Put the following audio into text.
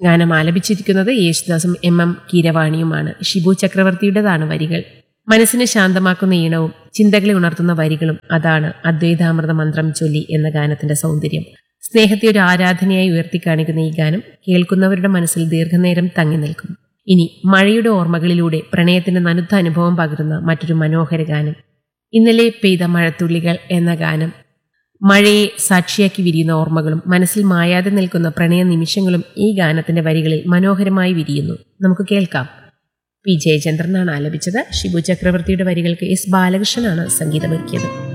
ഗാനം ആലപിച്ചിരിക്കുന്നത് യേശുദാസും എം എം കീരവാണിയുമാണ് ഷിബു ചക്രവർത്തിയുടേതാണ് വരികൾ മനസ്സിനെ ശാന്തമാക്കുന്ന ഈണവും ചിന്തകളെ ഉണർത്തുന്ന വരികളും അതാണ് അദ്വൈതാമൃത മന്ത്രം ചൊല്ലി എന്ന ഗാനത്തിന്റെ സൗന്ദര്യം സ്നേഹത്തെ ഒരു ആരാധനയായി ഉയർത്തിക്കാണിക്കുന്ന ഈ ഗാനം കേൾക്കുന്നവരുടെ മനസ്സിൽ ദീർഘനേരം തങ്ങി നിൽക്കും ഇനി മഴയുടെ ഓർമ്മകളിലൂടെ പ്രണയത്തിന്റെ നനുത്ത അനുഭവം പകരുന്ന മറ്റൊരു മനോഹര ഗാനം ഇന്നലെ പെയ്ത മഴത്തുള്ളികൾ എന്ന ഗാനം മഴയെ സാക്ഷിയാക്കി വിരിയുന്ന ഓർമ്മകളും മനസ്സിൽ മായാതെ നിൽക്കുന്ന പ്രണയ നിമിഷങ്ങളും ഈ ഗാനത്തിന്റെ വരികളിൽ മനോഹരമായി വിരിയുന്നു നമുക്ക് കേൾക്കാം പി ജയചന്ദ്രനാണ് ആലപിച്ചത് ഷിബു ചക്രവർത്തിയുടെ വരികൾക്ക് എസ് ബാലകൃഷ്ണനാണ് സംഗീതമൊരുക്കിയത്